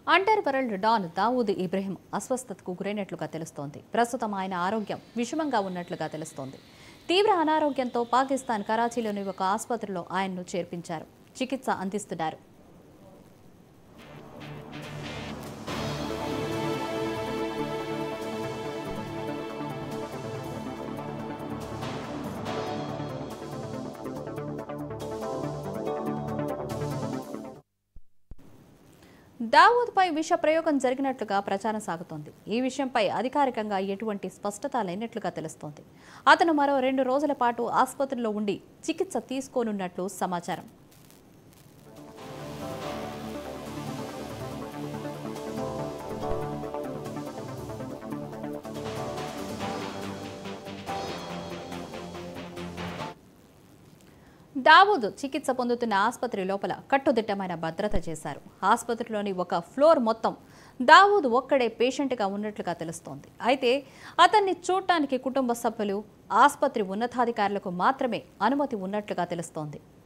under underworld don Dawood Ibrahim అస్వస్థతకు గురైనట్లుగా తెలుస్తోంది ప్రస్తుతం ఆయన ఆరోగ్యం విషమంగా ఉన్నట్లుగా తెలుస్తోంది తీవ్ర అనారోగ్యంతో పాకిస్తాన్ కరాచీలోని ఒక ఆసుపత్రిలో ఆయన్ను చేర్పించారు చికిత్స అందిస్తున్నారు దావూద్పై విష ప్రయోగం జరిగినట్లుగా ప్రచారం సాగుతోంది ఈ విషయంపై అధికారికంగా ఎటువంటి స్పష్టత లేనట్లుగా తెలుస్తోంది అతను మరో రెండు రోజుల పాటు ఆసుపత్రిలో ఉండి చికిత్స తీసుకోనున్నట్లు సమాచారం దావూద్ చికిత్స పొందుతున్న ఆసుపత్రి లోపల కట్టుదిట్టమైన భద్రత చేశారు ఆసుపత్రిలోని ఒక ఫ్లోర్ మొత్తం దావూద్ ఒక్కడే పేషెంట్గా ఉన్నట్లుగా తెలుస్తోంది అయితే అతన్ని చూడటానికి కుటుంబ సభ్యులు ఆసుపత్రి ఉన్నతాధికారులకు మాత్రమే అనుమతి ఉన్నట్లుగా తెలుస్తోంది